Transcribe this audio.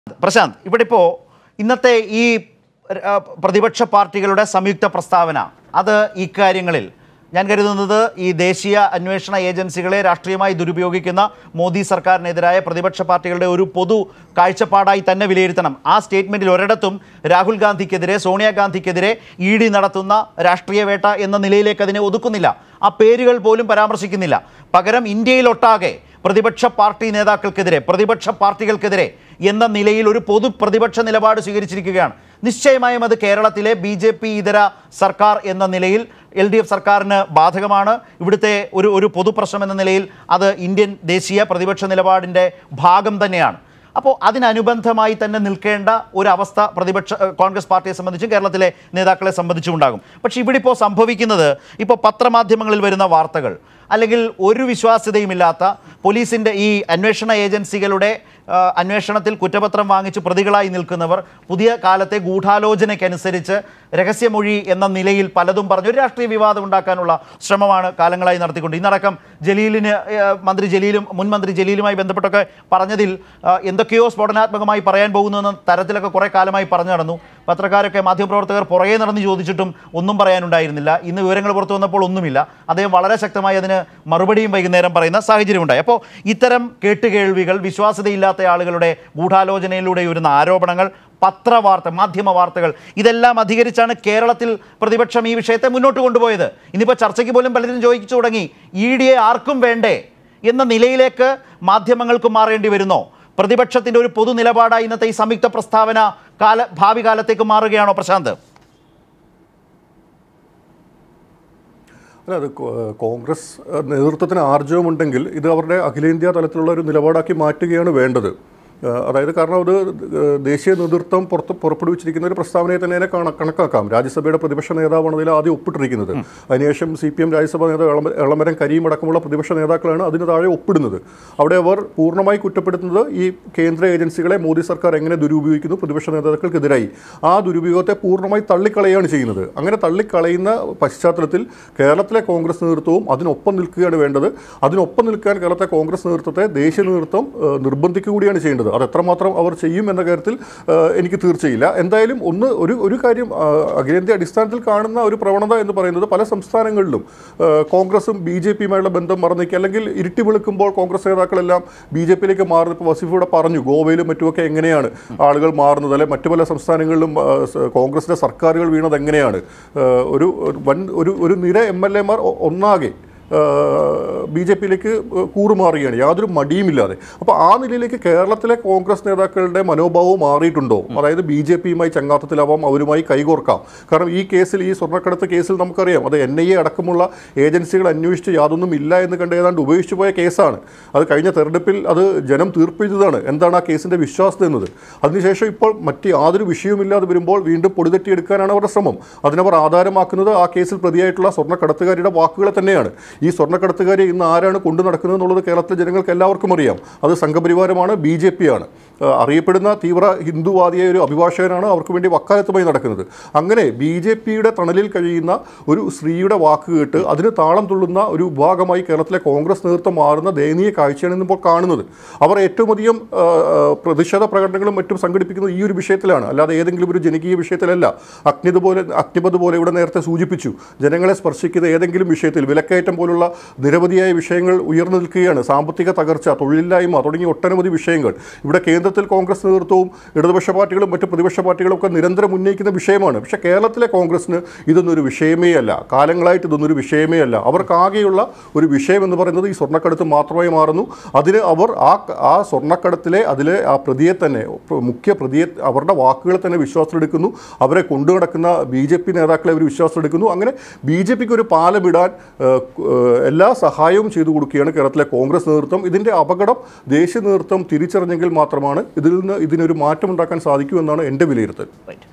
പ്രശാന്ത് ഇവിടെ ഇപ്പോൾ ഇന്നത്തെ ഈ ആ, പ്രതിപക്ഷ പാർട്ടികളുടെ സംയുക്ത പ്രസ്താവന അത് ഇക്കാര്യങ്ങളിൽ ഞാൻ കരുതുന്നത് ഈ ദേശീയ അന്വേഷണ ഏജൻസികളെ രാഷ്ട്രീയമായി ദുരുപയോഗിക്കുന്ന മോദി സർക്കാരിനെതിരായ പ്രതിപക്ഷ പാർട്ടികളുടെ ഒരു പൊതു കാഴ്ചപ്പാടായി തന്നെ വിലയിരുത്തണം ആ സ്റ്റേറ്റ്മെൻറ്റിൽ ഒരിടത്തും രാഹുൽ ഗാന്ധിക്കെതിരെ സോണിയാഗാന്ധിക്കെതിരെ ഇ ഡി നടത്തുന്ന രാഷ്ട്രീയ വേട്ട എന്ന നിലയിലേക്ക് അതിനെ ഒതുക്കുന്നില്ല ആ പേരുകൾ പോലും പരാമർശിക്കുന്നില്ല പകരം ഇന്ത്യയിലൊട്ടാകെ പ്രതിപക്ഷ പാർട്ടി നേതാക്കൾക്കെതിരെ പ്രതിപക്ഷ പാർട്ടികൾക്കെതിരെ എന്ന നിലയിൽ ഒരു പൊതു പ്രതിപക്ഷ നിലപാട് സ്വീകരിച്ചിരിക്കുകയാണ് നിശ്ചയമായും അത് കേരളത്തിലെ ബി ജെ പി ഇതര സർക്കാർ എന്ന നിലയിൽ എൽ ഡി എഫ് സർക്കാരിന് ബാധകമാണ് ഇവിടുത്തെ ഒരു ഒരു പൊതുപ്രശ്നം എന്ന നിലയിൽ അത് ഇന്ത്യൻ ദേശീയ പ്രതിപക്ഷ നിലപാടിൻ്റെ ഭാഗം തന്നെയാണ് അപ്പോൾ അതിനനുബന്ധമായി തന്നെ നിൽക്കേണ്ട ഒരു അവസ്ഥ പ്രതിപക്ഷ ഏഹ്, കോൺഗ്രസ് പാർട്ടിയെ സംബന്ധിച്ചും കേരളത്തിലെ നേതാക്കളെ സംബന്ധിച്ചും ഉണ്ടാകും പക്ഷേ ഇവിടെ ഇപ്പോൾ സംഭവിക്കുന്നത് ഇപ്പോൾ പത്രമാധ്യമങ്ങളിൽ വരുന്ന വാർത്തകൾ അല്ലെങ്കിൽ ഒരു വിശ്വാസ്യതയുമില്ലാത്ത പോലീസിൻ്റെ ഈ അന്വേഷണ ഏജൻസികളുടെ ആ, അന്വേഷണത്തിൽ കുറ്റപത്രം വാങ്ങിച്ച് പ്രതികളായി നിൽക്കുന്നവർ പുതിയ കാലത്തെ ഗൂഢാലോചനയ്ക്കനുസരിച്ച് രഹസ്യമൊഴി എന്ന നിലയിൽ പലതും പറഞ്ഞ് ഒരു രാഷ്ട്രീയ വിവാദം ഉണ്ടാക്കാനുള്ള ശ്രമമാണ് കാലങ്ങളായി നടത്തിക്കൊണ്ട് ഇന്നടക്കം ജലീലിന് ആ, മന്ത്രി ജലീലും മുൻ മന്ത്രി ജലീലുമായി ബന്ധപ്പെട്ടൊക്കെ പറഞ്ഞതിൽ ആ, എന്തൊക്കെയോ സ്ഫോടനാത്മകമായി പറയാൻ പോകുന്നു എന്ന തരത്തിലൊക്കെ കുറേ കാലമായി പറഞ്ഞു നടന്നു പത്രക്കാരൊക്കെ മാധ്യമപ്രവർത്തകർ പുറകെ നടന്ന് ചോദിച്ചിട്ടും ഒന്നും പറയാനുണ്ടായിരുന്നില്ല ഇന്ന് വിവരങ്ങൾ പുറത്തു വന്നപ്പോൾ ഒന്നുമില്ല അദ്ദേഹം വളരെ ശക്തമായി അതിന് മറുപടിയും വൈകുന്നേരം പറയുന്ന സാഹചര്യമുണ്ടായി അപ്പോൾ ഇത്തരം കേട്ടുകേൾവികൾ വിശ്വാസ്യതയില്ലാത്ത ആളുകളുടെ ഗൂഢാലോചനയിലൂടെ വരുന്ന ആരോപണങ്ങൾ പത്രവാർത്ത മാധ്യമ വാർത്തകൾ ഇതെല്ലാം അധികരിച്ചാണ് കേരളത്തിൽ പ്രതിപക്ഷം ഈ വിഷയത്തെ മുന്നോട്ട് കൊണ്ടുപോയത് ഇന്നിപ്പോൾ ചർച്ചയ്ക്ക് പോലും പലരും ചോദിച്ചു തുടങ്ങി ഇ ഡിയെ ആർക്കും വേണ്ടേ എന്ന നിലയിലേക്ക് മാധ്യമങ്ങൾക്ക് മാറേണ്ടി വരുന്നോ പ്രതിപക്ഷത്തിന്റെ ഒരു പൊതു നിലപാടായി ഇന്നത്തെ ഈ സംയുക്ത പ്രസ്താവന കാല ഭാവി കാലത്തേക്ക് മാറുകയാണോ പ്രശാന്ത് അല്ല അത് കോ- കോൺഗ്രസ് ഏഹ്, നേതൃത്വത്തിന് ആർജവമുണ്ടെങ്കിൽ ഇത് അവരുടെ അഖിലേന്ത്യാ തലത്തിലുള്ള ഒരു നിലപാടാക്കി മാറ്റുകയാണ് വേണ്ടത് ഏഹ്, അതായത് കാരണം അത് ഏഹ്, ദേശീയ നേതൃത്വം പുറത്ത് പുറപ്പെടുവിച്ചിരിക്കുന്ന ഒരു പ്രസ്താവനയെ തന്നെ അതിനെ കണ- കണക്കാക്കാം രാജ്യസഭയുടെ പ്രതിപക്ഷ നേതാവാണ് അതിൽ ആദ്യം ഒപ്പിട്ടിരിക്കുന്നത് അതിനുശേഷം സി പി എം രാജ്യസഭാ നേതാവ് എളമ- എളമരം കരീം അടക്കമുള്ള പ്രതിപക്ഷ നേതാക്കളാണ് അതിന് താഴെ ഒപ്പിടുന്നത് അവിടെ അവർ പൂർണ്ണമായി കുറ്റപ്പെടുത്തുന്നത് ഈ കേന്ദ്ര ഏജൻസികളെ മോദി സർക്കാർ എങ്ങനെ ദുരുപയോഗിക്കുന്നു പ്രതിപക്ഷ നേതാക്കൾക്കെതിരായി ആ ദുരുപയോഗത്തെ പൂർണ്ണമായി തള്ളിക്കളയാണ് ചെയ്യുന്നത് അങ്ങനെ തള്ളിക്കളയുന്ന പശ്ചാത്തലത്തിൽ കേരളത്തിലെ കോൺഗ്രസ് നേതൃത്വവും അതിനൊപ്പം നിൽക്കുകയാണ് വേണ്ടത് അതിനൊപ്പം നിൽക്കാൻ കേരളത്തിലെ കോൺഗ്രസ് നേതൃത്വത്തെ ദേശീയ നേതൃത്വം ഏഹ്, നിർബന്ധിക്കുക കൂടിയാണ് ചെയ്യേണ്ടത് അത് എത്രമാത്രം അവർ ചെയ്യും എന്ന കാര്യത്തിൽ ഏഹ്, എനിക്ക് തീർച്ചയില്ല എന്തായാലും ഒന്ന് ഒരു ഒരു കാര്യം ആ, അഖിലേന്ത്യാ അടിസ്ഥാനത്തിൽ കാണുന്ന ഒരു പ്രവണത എന്ന് പറയുന്നത് പല സംസ്ഥാനങ്ങളിലും ഏഹ്, കോൺഗ്രസും ബി ജെ പിയുമായുള്ള ബന്ധം മറന്നിക്കുക അല്ലെങ്കിൽ ഇരുട്ടി വെളുക്കുമ്പോൾ കോൺഗ്രസ് നേതാക്കളെല്ലാം ബി ജെ പിയിലേക്ക് മാറുന്നത് ഇപ്പോൾ വസീഫ് ഇവിടെ പറഞ്ഞു ഗോവയിലും മറ്റുമൊക്കെ എങ്ങനെയാണ് ആളുകൾ മാറുന്നത് അല്ലെ മറ്റു പല സംസ്ഥാനങ്ങളിലും ആ, സ- കോൺഗ്രസിന്റെ സർക്കാരുകൾ വീണത് എങ്ങനെയാണ് ഏഹ്, ഒരു ഒരു വൻ ഒരു ഒരു നിര എം എൽ എമാർ ഒന്നാകെ ബി ജെ പിയിലേക്ക് കൂറുമാറുകയാണ് യാതൊരു മടിയുമില്ലാതെ അപ്പോൾ ആ നിലയിലേക്ക് കേരളത്തിലെ കോൺഗ്രസ് നേതാക്കളുടെ മനോഭാവം മാറിയിട്ടുണ്ടോ അതായത് ബി ജെ പിയുമായി ചങ്ങാത്തത്തിലാവാം അവരുമായി കൈകോർക്കാം കാരണം ഈ കേസിൽ ഈ സ്വർണ്ണക്കടത്ത് കേസിൽ നമുക്കറിയാം അത് എൻ ഐ എ അടക്കമുള്ള ഏജൻസികൾ അന്വേഷിച്ച് യാതൊന്നും ഇല്ല എന്ന് കണ്ട് ഏതാണ്ട് ഉപേക്ഷിച്ചു പോയ കേസാണ് അത് കഴിഞ്ഞ തെരഞ്ഞെടുപ്പിൽ അത് ജനം തീർപ്പെഴുതാണ് എന്താണ് ആ കേസിൻ്റെ വിശ്വാസത എന്നത് അതിനുശേഷം ഇപ്പോൾ മറ്റ് യാതൊരു വിഷയവുമില്ലാതെ വരുമ്പോൾ വീണ്ടും പൊടിതട്ടിയെടുക്കാനാണ് അവരുടെ ശ്രമം അതിനവർ ആധാരമാക്കുന്നത് ആ കേസിൽ പ്രതിയായിട്ടുള്ള സ്വർണ്ണക്കടത്തുകാരിയുടെ വാക്കുകളെ തന്നെയാണ് ഈ സ്വർണ്ണക്കടത്തുകാരെ ഇന്ന് ആരാണ് കൊണ്ടു നടക്കുന്നത് എന്നുള്ളത് കേരളത്തിലെ ജനങ്ങൾക്ക് എല്ലാവർക്കും അറിയാം അത് സംഘപരിവാരമാണ് ബി ജെ പി ആണ് ഏഹ് അറിയപ്പെടുന്ന തീവ്ര ഹിന്ദുവാദിയായ ഒരു അഭിഭാഷകനാണ് അവർക്ക് വേണ്ടി വക്കാലത്തുമായി നടക്കുന്നത് അങ്ങനെ ബി ജെ പിയുടെ തണലിൽ കഴിയുന്ന ഒരു സ്ത്രീയുടെ വാക്ക് കേട്ട് അതിന് താളം തുള്ളുന്ന ഒരു വിഭാഗമായി കേരളത്തിലെ കോൺഗ്രസ് നേതൃത്വം മാറുന്ന ദയനീയ കാഴ്ചയാണ് ഇന്നിപ്പോൾ കാണുന്നത് അവർ ഏറ്റവും അധികം ആ, ആ, പ്രതിഷേധ പ്രകടനങ്ങളും മറ്റും സംഘടിപ്പിക്കുന്നത് ഈ ഒരു വിഷയത്തിലാണ് അല്ലാതെ ഏതെങ്കിലും ഒരു ജനകീയ വിഷയത്തിലല്ല അഗ്നിത് പോലെ അഗ്നിപത് പോലെ ഇവിടെ നേരത്തെ സൂചിപ്പിച്ചു ജനങ്ങളെ സ്പർശിക്കുന്ന ഏതെങ്കിലും വിഷയത്തിൽ വിലക്കയറ്റം പോലുള്ള നിരവധിയായ വിഷയങ്ങൾ ഉയർന്നു നിൽക്കുകയാണ് സാമ്പത്തിക തകർച്ച തൊഴിലില്ലായ്മ തുടങ്ങിയ ഒട്ടനവധി വിഷയങ്ങൾ ഇവിടെ കേന്ദ്രത്തിൽ കോൺഗ്രസ് നേതൃത്വവും ഇടതുപക്ഷ പാർട്ടികളും മറ്റ് പ്രതിപക്ഷ പാർട്ടികളും ഒക്കെ നിരന്തരം ഉന്നയിക്കുന്ന വിഷയമാണ് പക്ഷേ കേരളത്തിലെ കോൺഗ്രസിന് ഇതൊന്നും ഒരു വിഷയമേ അല്ല കാലങ്ങളായിട്ട് ഇതൊന്നും ഒരു വിഷയമേ അല്ല അവർക്കാകെയുള്ള ഒരു വിഷയം എന്ന് പറയുന്നത് ഈ സ്വർണ്ണക്കടത്ത് മാത്രമായി മാറുന്നു അതിന് അവർ ആ ആ സ്വർണ്ണക്കടത്തിലെ അതിലെ ആ പ്രതിയെ തന്നെ പ്ര- മുഖ്യ പ്രതിയെ അവരുടെ വാക്കുകളെ തന്നെ വിശ്വാസത്തിലെടുക്കുന്നു അവരെ കൊണ്ടു നടക്കുന്ന ബി ജെ പി നേതാക്കളെ അവർ വിശ്വാസത്തിലെടുക്കുന്നു അങ്ങനെ ബി ജെ പിക്ക് ഒരു പാലമിടാൻ ഏഹ്, ഏഹ്, എല്ലാ സഹായവും ചെയ്തു കൊടുക്കുകയാണ് കേരളത്തിലെ കോൺഗ്രസ് നേതൃത്വം ഇതിൻ്റെ അപകടം ദേശീയ നേതൃത്വം തിരിച്ചറിഞ്ഞെങ്കിൽ മാത്രമാണ് ഇതിൽ നിന്ന് ഇതിനൊരു മാറ്റമുണ്ടാക്കാൻ സാധിക്കൂ എന്നാണ് എൻ്റെ വിലയിരുത്തൽ റൈറ്റ്